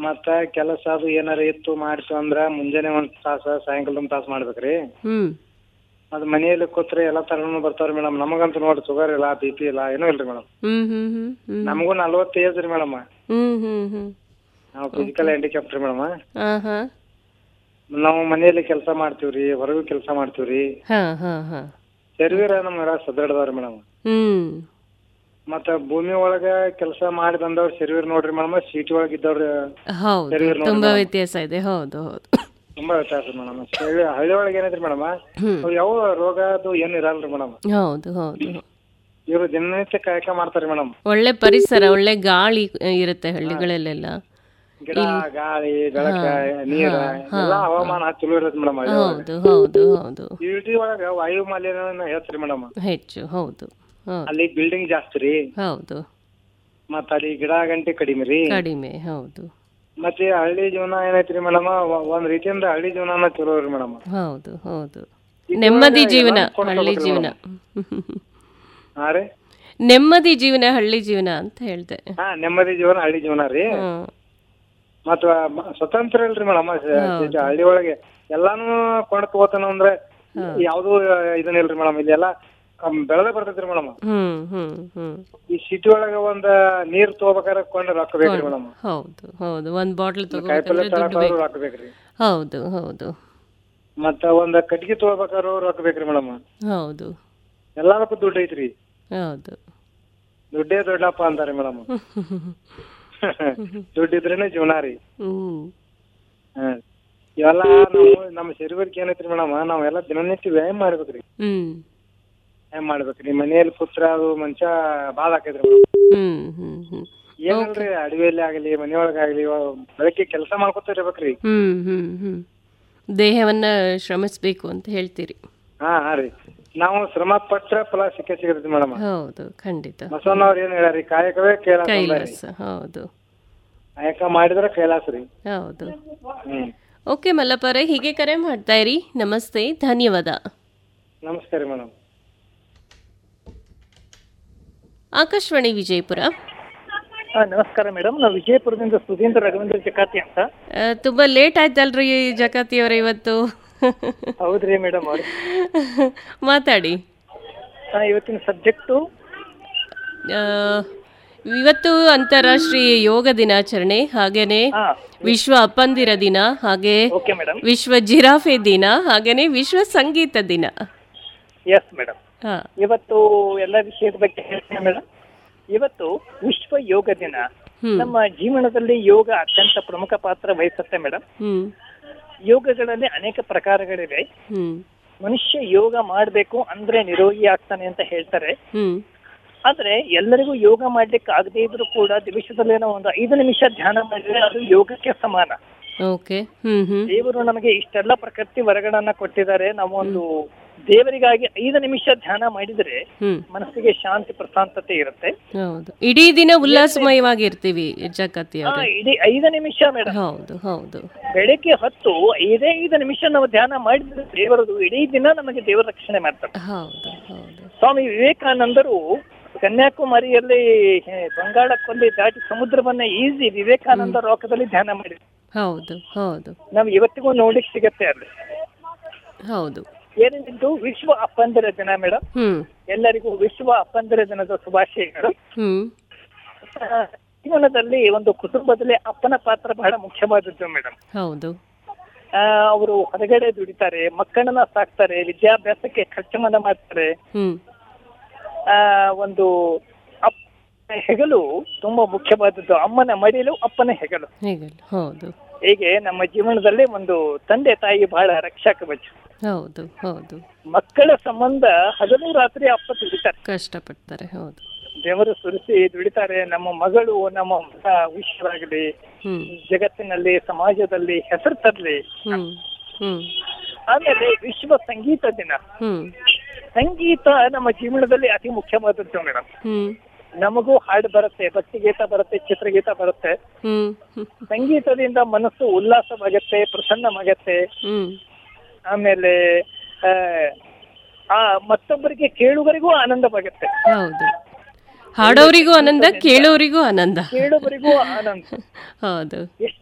ಮತ್ತ ಕೆಲಸ ಅದು ಏನಾರ ಇತ್ತು ಮಾಡ್ತು ಅಂದ್ರ ಮುಂಜಾನೆ ಒಂದ್ ತಾಸ ಸಾಯಂಕಾಲ ಒಂದ್ ತಾಸ ಮಾಡ್ಬೇಕ್ರಿ ಹ್ಮ್ ಅದ್ ಮನೆಯಲ್ಲಿ ಕೂತ್ರೆ ಎಲ್ಲಾ ತರನು ಬರ್ತಾವ್ರಿ ಮೇಡಮ್ ನಮಗಂತೂ ನೋಡಿ ಶುಗರ್ ಇಲ್ಲ ಬಿ ಪಿ ಇಲ್ಲ ಏನೂ ಇಲ್ರಿ ಮೇಡಮ್ ಹ್ಮ್ ಹ್ಮ್ ಹ್ಮ್ ಹ್ಮ್ ನಮಗೂ ನಲ್ವತ್ತು ಏಜ್ ರೀ ಮೇಡಮ್ ಹ್ಮ್ ಹ್ಮ್ ಹ್ಮ್ ನಾವು ಫಿಸಿಕಲ್ ಹ್ಯಾಂಡಿಕ್ಯಾಪ್ ರೀ ಮೇಡಮ್ ಆ ಹಾ ನಾವು ಮನೆಯಲ್ಲಿ ಕೆಲಸ ಮಾಡ್ತೀವ್ರಿ ಹೊರಗೂ ಕೆಲಸ ಮಾಡ್ತೀವ್ರಿ ಹಾ ಹಾ ಹಾ ಶರೀರ ನಮ್ಗೆ ಸದೃಢದವ್ರಿ ಮೇಡಮ್ ಹ್ಮ್ ಮತ್ತ ಭೂಮಿ ಒಳಗ ಕೆಲಸ ಮಾಡಿ ಬಂದವ್ರ ಶರೀರ ನೋಡ್ರಿ ಮೇಡಮ್ ಸೀಟಿ ಒಳಗ ಇದ್ದವ್ರ ಹೌದು ಶರೀರ ನೋಡಿ ತುಂಬಾ madam. ವ್ಯತ್ಯಾಸ ಇದೆ ಹೌದು ಹೌದು ತುಂಬಾ ವ್ಯತ್ಯಾಸ ಮೇಡಮ್ ಹಳ್ಳಿ ಹಳ್ಳಿ ಒಳಗೆ ಏನೈತ್ರಿ ಮೇಡಮ್ ಹ್ಮ್. ಯಾವ ರೋಗ ಅದು ಏನು ಇರಲ್ರಿ ಮೇಡಮ್ ಹೌದು ಹೌದು ಇವ್ರು ದಿನನಿತ್ಯ ಕಾಯಕ ಮಾಡ್ತಾರಿ ಮೇಡಮ್ ಒಳ್ಳೆ ಪರಿಸರ ಒಳ್ಳೆ ಗಾಳಿ ಆ, ಇರುತ್ತೆ ಹಳ್ಳಿಗಳಲ್ಲೆಲ್ಲ ಗಿಡ ಗಾಳಿ ಬೆಳಕ ನೀರ ಎಲ್ಲಾ ಹವಾಮಾನ ಚಲೋ ಇರತ್ತೆ ಮೇಡಮ್ ಹಳ್ಳಿ ಒಳಗ ಹೌದು ಹೌದು ಹೌದು ಸಿಟಿ ಒಳಗ ವಾಯು ಮಾಲಿನ್ಯ ಹೆಚ್ಚ್ರಿ ಮೇಡಮ್ ಹೆಚ್ಚು ಹೌದು ಹೌದು ಅಲ್ಲಿ ಬಿಲ್ಡಿಂಗ್ ಜಾಸ್ತಿ ರೀ ಹೌದು ಮತ್ತ ಅಲ್ಲಿ ಗಿಡ ಗಂಟೆ ಕಡಿಮೆ ರೀ ಕಡಿಮೆ ಹೌದು ಮತ್ತೆ ಹಳ್ಳಿ ಜೀವನ ಏನೈತ್ರಿ ಮೇಡಮ್ ಒಂದ್ ರೀತಿಯಿಂದ ಹಳ್ಳಿ ಜೀವನ ಚಲೋ ರೀ ಮೇಡಮ್ ಹೌದು ಹೌದು ನೆಮ್ಮದಿ ಜೀವನ ಹಳ್ಳಿ ಜೀವನ ಹಾ ರೀ ನೆಮ್ಮದಿ ಜೀವನ ಹಳ್ಳಿ ಜೀವನ ಅಂತ ಹೇಳ್ದೆ ಹಾ ನೆಮ್ಮದಿ ಜೀವನ ಹಳ್ಳಿ ಜೀವನ ರೀ ಹ್ಮ್. ಮತ್ತ ಮ- ಸ್ವತಂತ್ರ ಇಲ್ರಿ ಮೇಡಮ್ ಹಳ್ಳಿ ಒಳಗೆ ಎಲ್ಲಾನು ಕೊಂಡು ತಗೋತಾನ ಅಂದ್ರೆ ಯಾವ್ದು ಇದನ್ನ ಇಲ್ರಿ ಮೇಡಮ್ ಇಲ್ಲಿ ಎಲ್ಲಾ ಬೆಳೆದ ಬರ್ತೈತ್ರಿ ಮೇಡಮ್ ಹ್ಮ್ ಹ್ಮ್ ಹ್ಮ್ ಈ ಸಿಟಿ ಒಳಗ ಒಂದ್ ನೀರ್ ತಗೋಬೇಕಾದ್ರೆ ಕೊಂಡು ರೊಕ್ಕ ಬೇಕ್ರಿ ಮೇಡಮ್ ಹೌದು ಹೌದು ಒಂದ್ ಬಾಟ್ಲ್ ಕಾಯಿಪಲ್ಲೆ ತಗೋಬೇಕಂದ್ರೆ ದುಡ್ಡು ತರಕಾರು ಬೇಕು ರೊಕ್ಕ ಬೇಕ್ರಿ ಹೌದು ಹೌದು ಮತ್ತ ಒಂದ್ ಕಟ್ಗಿ ತಗೋಬೇಕಾದ್ರು ರೊಕ್ಕ ಬೇಕ್ರಿ ಮೇಡಮ್ ಹೌದು ಎಲ್ಲದಕ್ಕೂ ದುಡ್ಡು ಐತ್ರಿ ಹೌದು ದುಡ್ಡೇ ದೊಡ್ಡಪ್ಪ ಅಂತಾರೆ ಮೇಡಮ್ ದುಡ್ಡಿದ್ರೇನೆ ಜೀವನ ರೀ ಹ್ಮ್ ಹ್ಮ್ ಇವೆಲ್ಲ ನಾವು ನಮ್ಮ ಶರೀರಕ್ಕೆ ಏನೈತ್ರಿ ಮೇಡಮ್ ನಾವೆಲ್ಲ ದಿನನಿತ್ಯ ವ್ಯಾಯಾಮ ಮಾಡ್ಬೇಕ್ರಿ ಹ್ಮ್ ವ್ಯಾಯಾಮ ಮಾಡ್ಬೇಕ್ರಿ ಮನೆಯಲ್ಲಿ ಕೂತ್ರ ಅದು ಮನುಷ್ಯ ಬಾಳ ಆಕೈತ್ರಿ ಮೇಡಮ್ ಹ್ಮ್ ಹ್ಮ್ ಹ್ಮ್ ಏನಲ್ರಿ ಅಡವಿಯಲ್ಲಿ ಆಗಲಿ ಮನೆಯೊಳಗಾಗ್ಲಿ ಬೆಳಗ್ಗೆ ಕೆಲಸ ಮಾಡ್ಕೊತ ಇರ್ಬೇಕ್ರಿ ಹ್ಮ್ ಹ್ಮ್ ಹ್ಮ್ ದೇಹವನ್ನ ಶ್ರಮಿಸ್ಬೇಕು ಅಂತ ಹೇಳ್ತೀರಿ ಹಾ ಹಾ ರೀ ನಾವು ಶ್ರಮ ಪಟ್ರ ಫಲ ಸಿಕ್ಕೇ ಸಿಗತೈತಿ ಮೇಡಮ್ ಹೌದು ಖಂಡಿತ ಬಸವಣ್ಣವ್ರ ಏನ್ ಹೇಳ್ಯಾರಿ ಕಾಯಕವೇ ಕೈಲಾಸ ಅಂದಾರಿ. ಕೈಲಾಸ ಹೌದು ಕಾಯಕ ಮಾಡಿದ್ರ ಕೈಲಾಸ ರೀ ಹೌದು ಹ್ಮ್ ಓಕೆ ಮಲ್ಲಪ್ಪರೇ ಹೀಗೆ ಕರೆ ಮಾಡ್ತಾ ಇರಿ ನಮಸ್ತೆ ಧನ್ಯವಾದ ನಮಸ್ಕಾರ ಮೇಡಮ್ ಆಕಾಶವಾಣಿ ವಿಜಯಪುರ ಹಾ ನಮಸ್ಕಾರ ಮೇಡಮ್ ನಾವು ವಿಜಯಪುರದಿಂದ ಸುಧೀಂದ್ರ ರಘವೇಂದ್ರ ಚಕಾತಿ ಅಂತ ಆ, ತುಂಬಾ ಲೇಟ್ ಆಯ್ತಲ್ರಿ ಜಕಾತಿ ಅವರೇ ಇವತ್ತು ಹೌದ್ರಿ ಮೇಡಮ್ ಅವ್ರು ಮಾತಾಡಿ ಹಾ, ಇವತ್ತಿನ ಸಬ್ಜೆಕ್ಟು ಆ, ಇವತ್ತು ಅಂತಾರಾಷ್ಟ್ರೀಯ ಯೋಗ ದಿನಾಚರಣೆ ಹಾಗೇನೆ ಹಾ ವಿಶ್ವ ಅಪ್ಪಂದಿರ ದಿನ ಹಾಗೆ ಓಕೆ ಮೇಡಮ್ ವಿಶ್ವ ಜಿರಾಫೆ ದಿನ ಹಾಗೇನೆ ವಿಶ್ವ ಸಂಗೀತ ದಿನ ಎಸ್ ಮೇಡಮ್ ಹಾ ಇವತ್ತು ಎಲ್ಲ ವಿಷಯದ ಬಗ್ಗೆ ಹೇಳ್ತೀನಿ ಮೇಡಮ್ ಇವತ್ತು ವಿಶ್ವ ಯೋಗ ದಿನ ಹ್ಮ್. ನಮ್ಮ ಜೀವನದಲ್ಲಿ ಯೋಗ ಅತ್ಯಂತ ಪ್ರಮುಖ ಪಾತ್ರ ವಹಿಸುತ್ತೆ ಮೇಡಮ್ ಹ್ಮ್ ಯೋಗಗಳಲ್ಲಿ ಅನೇಕ ಪ್ರಕಾರಗಳಿವೆ ಹ್ಮ್ ಮನುಷ್ಯ ಯೋಗ ಮಾಡಬೇಕು ಅಂದ್ರೆ ನಿರೋಗಿ ಆಗ್ತಾನೆ ಅಂತ ಹೇಳ್ತಾರೆ ಹ್ಮ್ ಆದ್ರೆ ಎಲ್ಲರಿಗೂ ಯೋಗ ಮಾಡ್ಲಿಕ್ಕೆ ಆಗದೇ ಇದ್ರೂ ಕೂಡ ದಿವಸದಲ್ಲೇನೋ ಒಂದು ಐದು ನಿಮಿಷ ಧ್ಯಾನ ಮಾಡಿದ್ರೆ ಅದು ಯೋಗಕ್ಕೆ ಸಮಾನ ಓಕೆ ಹ್ಮ್ ಹ್ಮ್ ದೇವರು ನಮಗೆ ಇಷ್ಟೆಲ್ಲ ಪ್ರಕೃತಿ ವರಗಳನ್ನ ಕೊಟ್ಟಿದ್ದಾರೆ ನಾವು ಒಂದು ದೇವರಿಗಾಗಿ ಐದು ನಿಮಿಷ ಧ್ಯಾನ ಮಾಡಿದ್ರೆ ಹ್ಮ್ ಮನಸ್ಸಿಗೆ ಶಾಂತಿ ಪ್ರಶಾಂತತೆ ಇರುತ್ತೆ ಹೌದು ಇಡೀ ದಿನ ಉಲ್ಲಾಸಮಯವಾಗಿರ್ತೀವಿ ಜಗತ್ತಿ ಆ, ಅವರೇ ಇಡೀ ಐದು ನಿಮಿಷ ಮೇಡಮ್ ಹೌದು ಹೌದು ಬೆಳಿಗ್ಗೆ ಹೊತ್ತು ಐದೇ ಐದು ನಿಮಿಷ ನಾವು ಧ್ಯಾನ ಮಾಡಿದ್ರೆ ದೇವರದು ಇಡೀ ದಿನ ನಮಗೆ ದೇವರ ರಕ್ಷಣೆ ಮಾಡ್ತಾರೆ ಹೌದು ಹೌದು ಸ್ವಾಮಿ ವಿವೇಕಾನಂದರು ಕನ್ಯಾಕುಮಾರಿಯಲ್ಲಿ ಹೇ, ಬಂಗಾಳಕ್ಕೊಂದು ದಾಟಿ ಸಮುದ್ರವನ್ನ ಈಸಿ ವಿವೇಕಾನಂದ ಲೋಕದಲ್ಲಿ ಧ್ಯಾನ ಮಾಡಿದ್ರು ಹೌದು ಹೌದು ನಾವು ಇವತ್ತಿಗೂ ನೋಡ್ಲಿಕ್ಕೆ ಸಿಗತ್ತೆ ಅಲ್ಲಿ ಹೌದು ಏನಿದ್ದು ವಿಶ್ವ ಅಪ್ಪಂದಿರ ದಿನ ಮೇಡಮ್ ಹ್ಮ್ ಎಲ್ಲರಿಗೂ ವಿಶ್ವ ಅಪ್ಪಂದಿರ ದಿನದ ಶುಭಾಶಯಗಳು ಹ್ಮ್ ಆ, ಜೀವನದಲ್ಲಿ ಒಂದು ಕುಟುಂಬದಲ್ಲಿ ಅಪ್ಪನ ಪಾತ್ರ ಬಹಳ ಮುಖ್ಯವಾದದ್ದು ಮೇಡಮ್ ಹೌದು ಅವರು ಹೊರಗಡೆ ದುಡಿತಾರೆ ಮಕ್ಕಳನ್ನ ಸಾಕ್ತಾರೆ ವಿದ್ಯಾಭ್ಯಾಸಕ್ಕೆ ಖರ್ಚು ಮನ ಮಾಡ್ತಾರೆ ಹ್ಮ್ ಆ ಒಂದು ಅಪ್ಪನ ಹೆಗಲು ತುಂಬಾ ಮುಖ್ಯವಾದದ್ದು ಅಮ್ಮನ ಮಡಿಲು ಅಪ್ಪನ ಹೆಗಲು ಹೇಗಲ್ಲ ಹೌದು ಹೀಗೆ ನಮ್ಮ ಜೀವನದಲ್ಲಿ ಒಂದು ತಂದೆ ತಾಯಿ ಬಹಳ ರಕ್ಷಾ ಕವಚ ಹೌದು ಹೌದು ಮಕ್ಕಳ ಸಂಬಂಧ ಹಗಲು ರಾತ್ರಿ ಅಪ್ಪ ದುಡಿತಾರೆ ಕಷ್ಟಪಡ್ತಾರೆ ಹೌದು ಬೆವರು ಸುರಿಸಿ ದುಡಿತಾರೆ ನಮ್ಮ ಮಗಳು ನಮ್ಮ ಮಗ ವಿಶ್ವರಾಗಲಿ ಹ್ಮ್ ಜಗತ್ತಿನಲ್ಲಿ ಸಮಾಜದಲ್ಲಿ ಹೆಸರು ತರಲಿ ಹ್ಮ್ ಹ್ಮ್ ಆಮೇಲೆ ವಿಶ್ವ ಸಂಗೀತ ದಿನ ಹ್ಮ್ ಸಂಗೀತ ನಮ್ಮ ಜೀವನದಲ್ಲಿ ಅತಿ ಮುಖ್ಯವಾದದ್ದು ಮೇಡಮ್ ಹ್ಮ್ ನಮಗೂ ಹಾಡು ಬರುತ್ತೆ ಭಕ್ತಿಗೀತ ಬರುತ್ತೆ ಚಿತ್ರಗೀತ ಬರುತ್ತೆ ಹ್ಮ್ ಹ್ಮ್ ಸಂಗೀತದಿಂದ ಮನಸ್ಸು ಉಲ್ಲಾಸವಾಗತ್ತೆ ಪ್ರಸನ್ನವಾಗತ್ತೆ ಹ್ಮ್ ಆಮೇಲೆ ಆ, ಆ ಮತ್ತೊಬ್ಬರಿಗೆ ಕೇಳುಗರಿಗೂ ಆನಂದವಾಗತ್ತೆ ಹೌದು ಹಾಡೋರಿಗೂ ಆನಂದ ಕೇಳೋರಿಗೂ ಆನಂದ ಕೇಳುಗರಿಗೂ ಆನಂದ ಹೌದು ಎಷ್ಟು